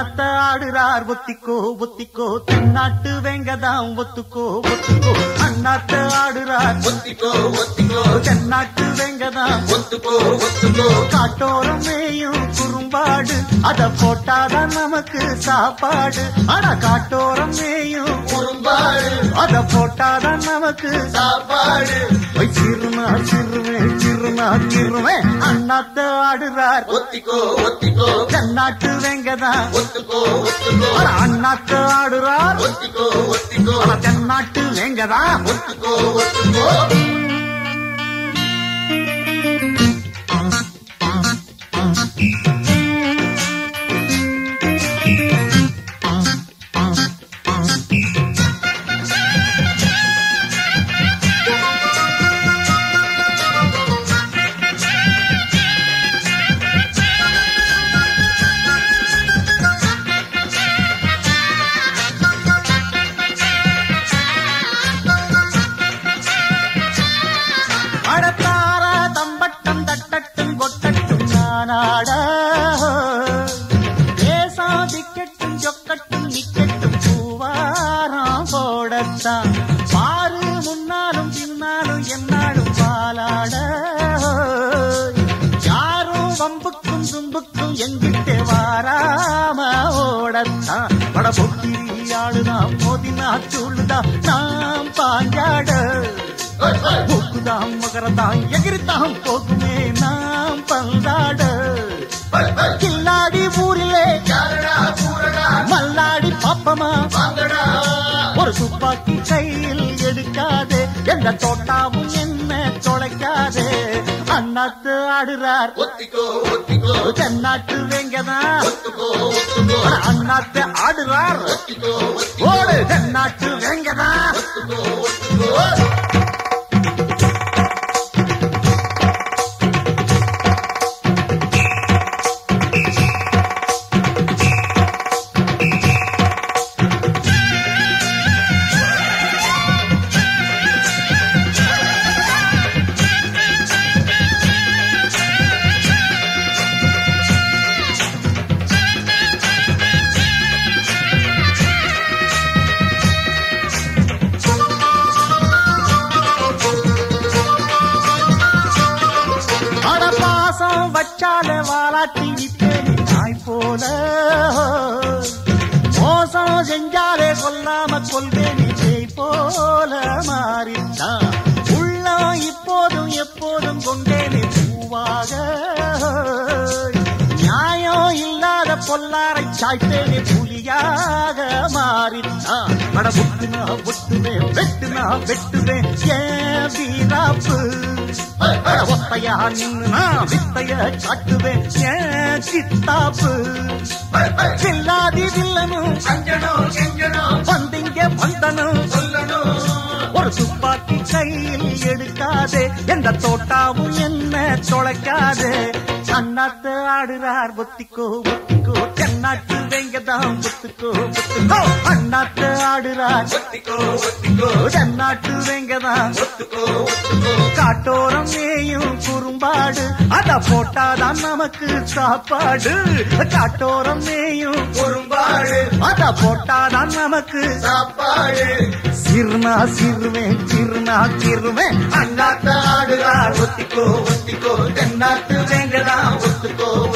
அண்ணாத்த ஆடுறார் ஒத்திக்கோ ஒத்திக்கோ தென்னாட்டு வெங்கதாம் ஒத்துக்கோ ஒத்துக்கோ அண்ணாத்த ஆடுறார் ஒத்திக்கோ ஒத்திக்கோ தென்னாட்டு வெங்கதாம் ஒத்துக்கோ ஒத்துக்கோ காட்டோரம் மேயும் குறும்பாடு அத போட்டாதான் நமக்கு சாப்பாடு ஆனா காட்டோரம் மேயும் குறும்பாடு அத போட்டாதான் நமக்கு சாப்பாடு ஓய் சிறுனா சிறுவே சிறுனா சிறுவே அண்ணாத்த ஆடுறார் ஒத்திக்கோ ஒத்திக்கோ தென்னாட்டு வெங்கதான் ஒத்துக்கோ ஒத்துக்கோ அண்ணாத்த ஆடுறார் ஒத்திக்கோ ஒத்திக்கோ ஆனா தென்னாட்டு வெங்கதான் ஒத்துக்கோ ஒத்துக்கோ அடத்தார தம்பட்டம் தட்டட்டும் கொட்டட்டும் நானாட தேசம் திக்கட்டும் சொக்கட்டும் நிக்கட்டும் பூவாரம் போடத்தான் பாரு முன்னாலும் பின்னாலும் என்னாலும் பாலாட யாரும் வம்புக்கும் தும்புக்கும் எங்கிட்டு வாராம ஓடத்தான் பட பொக்கிரி ஆளுதான் மோதினா சூழுதான் நாம் பாஞ்சாட மூக்குதாம் மகரதாம் எகிரித்தாம் போகுமே நாம் பந்தாட கில்லாடி ஊரிலே யாரடா பூரடா மல்லாடி பாப்பமா வாங்கடா ஒரு துப்பாக்கி கையில் எடுக்காதே எந்த தோட்டாவும் என்ன தொலைக்காதே அண்ணாத்து ஆடுறார் ஒத்திக்கோ ஒத்திக்கோ தென்னாட்டு வெங்கதான் ஒத்துக்கோ ஒத்துக்கோ அண்ணாத்து ஆடுறார் ஒத்திக்கோ ஒத்திக்கோ ஓடு தென்னாட்டு வெங்கதான் ஒத்துக்கோ ஒத்துக்கோ அட பாசம் வச்சாலே வாலாட்டி நிப்பேனி நாய் போல மோசம் செஞ்சாலே கொல்லாம கொள்வேனி ஜெய் போல மாறித்தான் உள்ளம் இப்போதும் எப்போதும் கொண்டேனே பூவாக நியாயம் இல்லாத பொல்லாரை சாய்த்தேனே புலியாக மாறித்தான் அட புட்டுனா புட்டுவே வெட்டுனா வெட்டுவே ஏன் வீராப்பு அட ஒத்தையா நின்னு நான் வித்தைய காட்டுவேன் ஏன் சித்தாப்பு சில்லாதி வில்லனும் அஞ்சனம் செஞ்சனம் வந்திங்க வந்தனும் சொல்லணும் ஒரு துப்பாக்கி கையில் எடுக்காதே எந்த தோட்டாவும் என்ன தொலைக்காதே அண்ணாத்து ஆடுறார் ஒத்திக்கோ ஒத்திக்கோ தென்னாட்டு வெங்கதான் ஒத்துக்கோ ஒத்துக்கோ அண்ணாத்து ஆடுறார் ஒத்திக்கோ ஒத்திக்கோ தென்னாட்டு வெங்கதான் ஒத்துக்கோ ஒத்துக்கோ காட்டோரம் மேயும் குறும்பாடு அத போட்டாதான் நமக்கு சாப்பாடு காட்டோரம் மேயும் குறும்பாடு அத போட்டாதான் நமக்கு சாப்பாடு சிறுனா சிறுவேன் சிறுனா சிறுவேன் அண்ணாத்த ஆடுறார் ஒத்திக்கோ ஒத்திக்கோ தென்னாட்டு வேங்கடா ஒத்துக்கோ